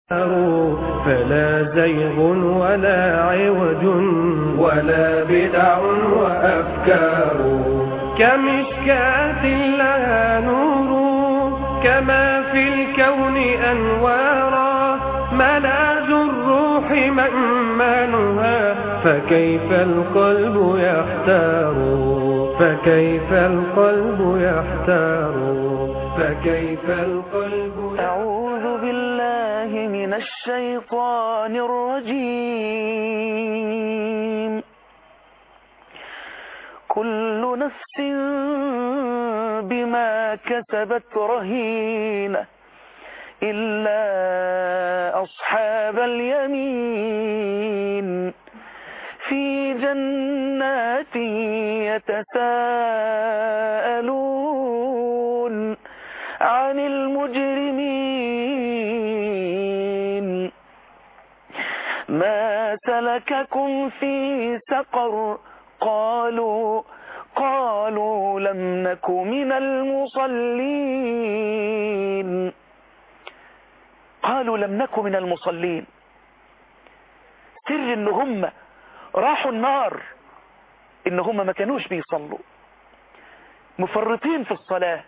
فلا زيغ ولا عوج ولا بدع وأفكار كمشكاة لها نور كما في الكون أنوارا ملاذ الروح مأمانها فكيف القلب يحتار فكيف القلب يحتار فكيف القلب أعوذ بالله من الشيطان الرجيم كل نفس بما كسبت رهينة إلا أصحاب اليمين في جنات يتساءلون عن المجرمين ما سلككم في سقر قالوا قالوا لم نك من المصلين قالوا لم نك من المصلين سر ان هم راحوا النار ان هم ما كانوش بيصلوا مفرطين في الصلاة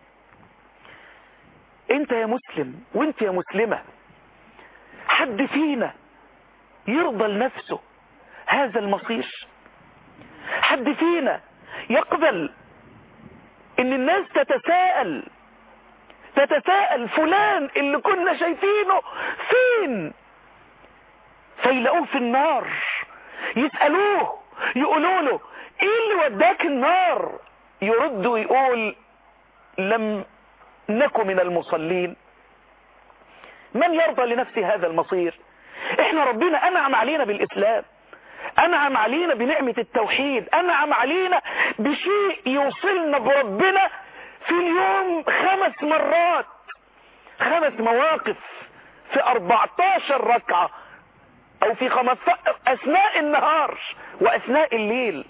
انت يا مسلم وانت يا مسلمة حد فينا يرضى لنفسه هذا المصير حد فينا يقبل ان الناس تتساءل تتساءل فلان اللي كنا شايفينه فين فيلاقوه في النار يسألوه يقولوا له ايه اللي وداك النار يرد ويقول لم نكن من المصلين من يرضى لنفسه هذا المصير احنا ربنا انعم علينا بالاسلام انعم علينا بنعمة التوحيد انعم علينا بشيء يوصلنا بربنا في اليوم خمس مرات خمس مواقف في 14 ركعة او في 15 اثناء النهار واثناء الليل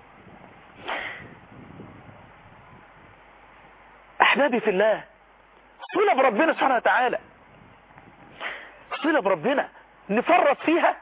احبابي في الله صلة بربنا سبحانه وتعالى صلة بربنا نفرط فيها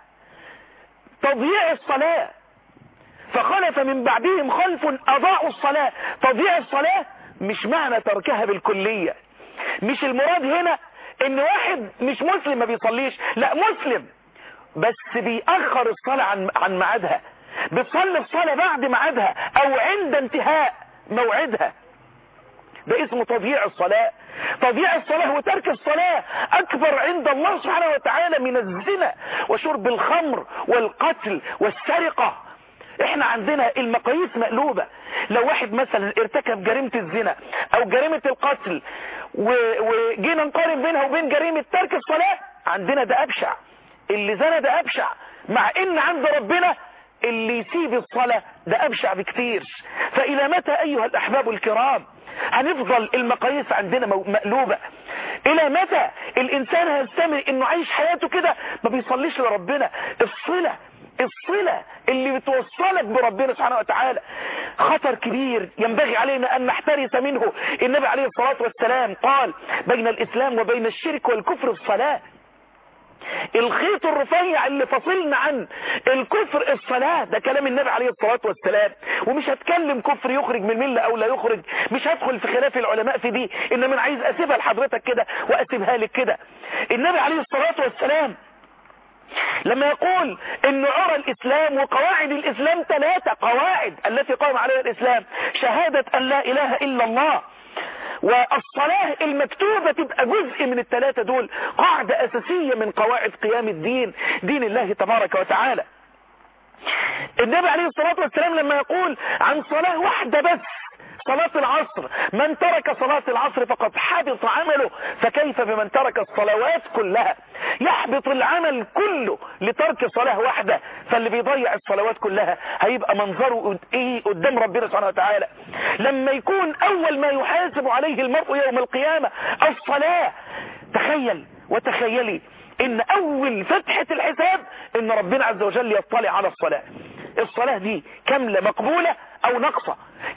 تضييع الصلاة فخلف من بعدهم خلف أضاعوا الصلاة تضييع الصلاة مش معنى تركها بالكلية مش المراد هنا ان واحد مش مسلم ما بيصليش لا مسلم بس بيأخر الصلاة عن عن ميعادها بتصلي الصلاة بعد ميعادها او عند انتهاء موعدها ده اسمه تضييع الصلاة تضييع الصلاة وترك الصلاة أكبر عند الله سبحانه وتعالى من الزنا وشرب الخمر والقتل والسرقة احنا عندنا المقاييس مقلوبة لو واحد مثلا ارتكب جريمة الزنا او جريمة القتل وجينا نقارن بينها وبين جريمة ترك الصلاة عندنا ده ابشع اللي زنا ده ابشع مع ان عند ربنا اللي يسيب الصلاة ده ابشع بكتير فالى متى ايها الاحباب الكرام هنفضل المقاييس عندنا مقلوبة الى متى الانسان هيستمر انه عايش حياته كده ما بيصليش لربنا الصلة الصلة اللي بتوصلك بربنا سبحانه وتعالى خطر كبير ينبغي علينا ان نحترس منه النبي عليه الصلاة والسلام قال بين الاسلام وبين الشرك والكفر الصلاة الخيط الرفيع اللي فصلنا عن الكفر الصلاة ده كلام النبي عليه الصلاة والسلام ومش هتكلم كفر يخرج من الملة او لا يخرج مش هدخل في خلاف العلماء في دي انما انا عايز اسيبها لحضرتك كده واسيبها لك كده النبي عليه الصلاة والسلام لما يقول ان عرى الاسلام وقواعد الاسلام ثلاثة قواعد التي قام عليها الاسلام شهادة ان لا اله الا الله والصلاة المكتوبة تبقى جزء من الثلاثة دول قاعدة أساسية من قواعد قيام الدين دين الله تبارك وتعالى النبي عليه الصلاة والسلام لما يقول عن صلاة واحدة بس صلاة العصر من ترك صلاة العصر فقد حبط عمله فكيف بمن ترك الصلوات كلها يحبط العمل كله لترك صلاة واحدة فاللي بيضيع الصلوات كلها هيبقى منظره ايه قدام ربنا سبحانه وتعالى لما يكون اول ما يحاسب عليه المرء يوم القيامة الصلاة تخيل وتخيلي ان اول فتحة الحساب ان ربنا عز وجل يطلع على الصلاة الصلاة دي كاملة مقبولة او ناقصة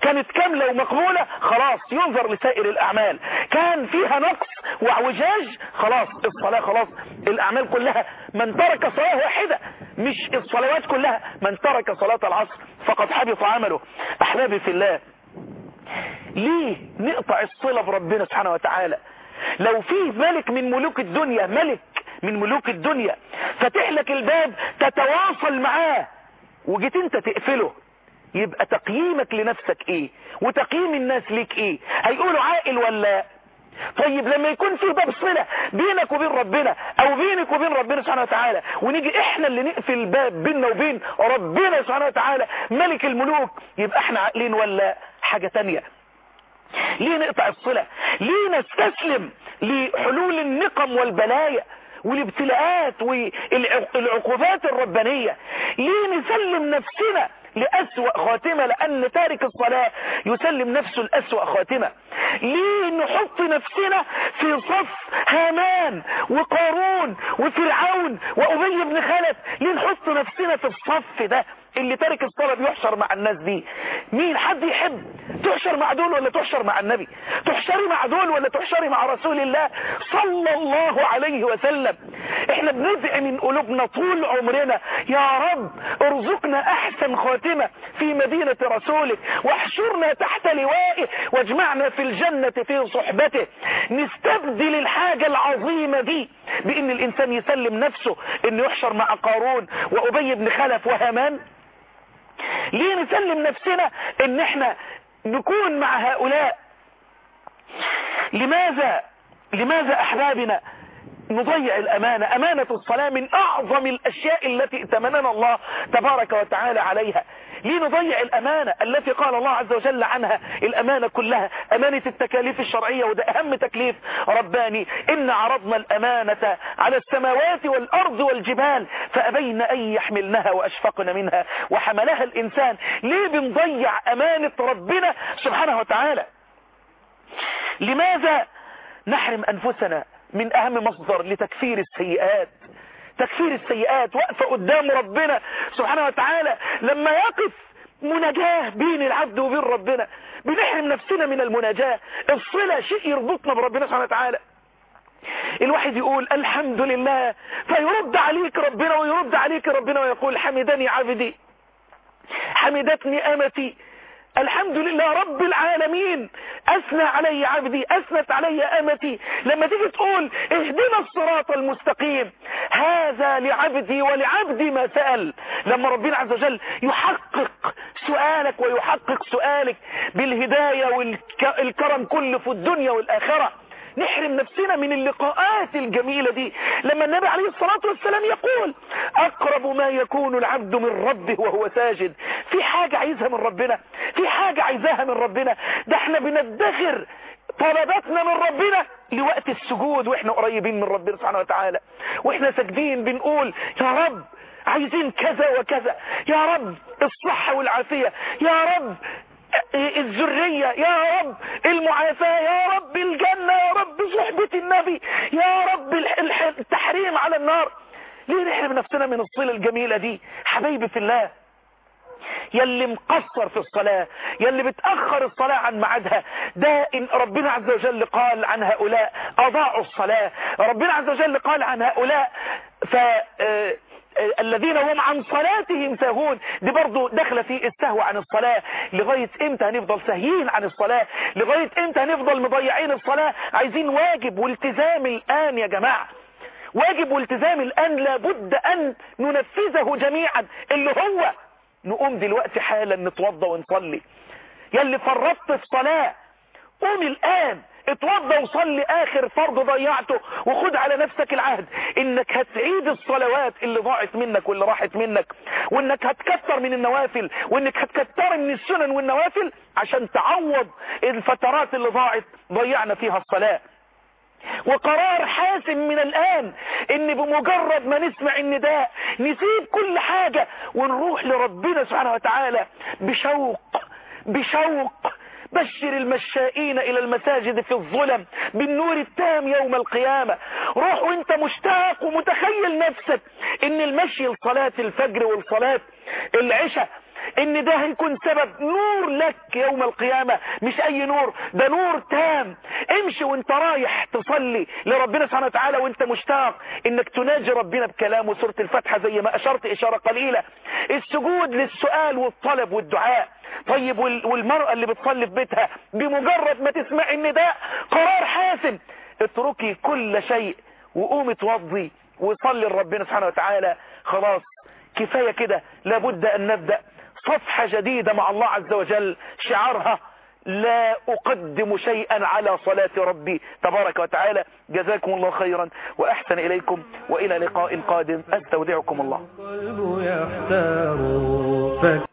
كانت كاملة ومقبولة خلاص ينظر لسائر الأعمال كان فيها نقص واعوجاج خلاص الصلاة خلاص الأعمال كلها من ترك صلاة واحدة مش الصلوات كلها من ترك صلاة العصر فقد حبط عمله أحبابي في الله ليه نقطع الصلة بربنا سبحانه وتعالى لو في ملك من ملوك الدنيا ملك من ملوك الدنيا فتح لك الباب تتواصل معاه وجيت انت تقفله يبقى تقييمك لنفسك ايه وتقييم الناس ليك ايه هيقولوا عاقل ولا طيب لما يكون في باب صلة بينك وبين ربنا او بينك وبين ربنا سبحانه وتعالى ونيجي احنا اللي نقفل الباب بيننا وبين ربنا سبحانه وتعالى ملك الملوك يبقى احنا عاقلين ولا حاجة تانية ليه نقطع الصلة ليه نستسلم لحلول النقم والبلايا والابتلاءات والعقوبات الربانية ليه نسلم نفسنا لأسوأ خاتمة لأن تارك الصلاة يسلم نفسه لأسوأ خاتمة ليه نحط نفسنا في صف هامان وقارون وفرعون وأبي بن خلف ليه نحط نفسنا في الصف ده اللي تارك الصلاة بيحشر مع الناس دي مين حد يحب تحشر مع دول ولا تحشر مع النبي تحشري مع دول ولا تحشري مع رسول الله صلى الله عليه وسلم احنا بندعي من قلوبنا طول عمرنا يا رب ارزقنا احسن خاتمة في مدينة رسولك واحشرنا تحت لوائه واجمعنا في الجنة في صحبته نستبدل الحاجة العظيمة دي بان الانسان يسلم نفسه انه يحشر مع قارون وابي بن خلف وهامان ليه نسلم نفسنا ان احنا نكون مع هؤلاء لماذا لماذا احبابنا نضيع الامانة امانة الصلاة من اعظم الاشياء التي ائتمننا الله تبارك وتعالى عليها ليه نضيع الامانة التي قال الله عز وجل عنها الامانة كلها امانة التكاليف الشرعية وده اهم تكليف رباني ان عرضنا الامانة على السماوات والارض والجبال فابين ان يحملنها واشفقن منها وحملها الانسان ليه بنضيع امانة ربنا سبحانه وتعالى لماذا نحرم انفسنا من اهم مصدر لتكفير السيئات تكفير السيئات وقفة قدام ربنا سبحانه وتعالى لما يقف مناجاة بين العبد وبين ربنا بنحرم نفسنا من المناجاة الصلة شيء يربطنا بربنا سبحانه وتعالى الواحد يقول الحمد لله فيرد عليك ربنا ويرد عليك ربنا ويقول حمدني عبدي حمدتني أمتي الحمد لله رب العالمين أثنى علي عبدي أثنت علي أمتي لما تيجي تقول اهدنا الصراط المستقيم هذا لعبدي ولعبدي ما سأل لما ربنا عز وجل يحقق سؤالك ويحقق سؤالك بالهداية والكرم كله في الدنيا والآخرة نحرم نفسنا من اللقاءات الجميلة دي لما النبي عليه الصلاة والسلام يقول أقرب ما يكون العبد من ربه وهو ساجد في حاجة عايزها من ربنا في حاجة عايزاها من ربنا ده احنا بندخر طلباتنا من ربنا لوقت السجود واحنا قريبين من ربنا سبحانه وتعالى واحنا ساجدين بنقول يا رب عايزين كذا وكذا يا رب الصحة والعافية يا رب الذرية يا رب المعافاة يا رب الجنة يا رب صحبة النبي يا رب التحريم على النار ليه نحرم نفسنا من الصلة الجميلة دي حبايبي في الله يلي مقصر في الصلاة يلي بتأخر الصلاة عن ميعادها ده إن ربنا عز وجل قال عن هؤلاء أضاعوا الصلاة ربنا عز وجل قال عن هؤلاء ف الذين هم عن صلاتهم ساهون دي برضو داخله في السهو عن الصلاة لغاية امتى هنفضل ساهيين عن الصلاة لغاية امتى هنفضل مضيعين الصلاة عايزين واجب والتزام الآن يا جماعة واجب والتزام الآن لابد أن ننفذه جميعا اللي هو نقوم دلوقتي حالا نتوضى ونصلي يلي فرطت في صلاة قوم الآن اتوضى وصلي اخر فرض ضيعته وخد على نفسك العهد انك هتعيد الصلوات اللي ضاعت منك واللي راحت منك وانك هتكتر من النوافل وانك هتكتر من السنن والنوافل عشان تعوض الفترات اللي ضاعت ضيعنا فيها الصلاة وقرار حاسم من الآن ان بمجرد ما نسمع النداء نسيب كل حاجة ونروح لربنا سبحانه وتعالى بشوق بشوق بشر المشائين الى المساجد في الظلم بالنور التام يوم القيامة روح وانت مشتاق ومتخيل نفسك ان المشي لصلاة الفجر والصلاة العشاء ان ده هيكون سبب نور لك يوم القيامة مش اي نور ده نور تام امشي وانت رايح تصلي لربنا سبحانه وتعالى وانت مشتاق انك تناجي ربنا بكلامه سورة الفتحة زي ما اشرت اشارة قليلة السجود للسؤال والطلب والدعاء طيب والمرأة اللي بتصلي في بيتها بمجرد ما تسمع النداء قرار حاسم اتركي كل شيء وقومي توضي وصلي لربنا سبحانه وتعالى خلاص كفاية كده لابد ان نبدأ صفحة جديدة مع الله عز وجل شعارها لا أقدم شيئا على صلاة ربي تبارك وتعالى جزاكم الله خيرا وأحسن إليكم وإلى لقاء قادم أستودعكم الله القلب يحتار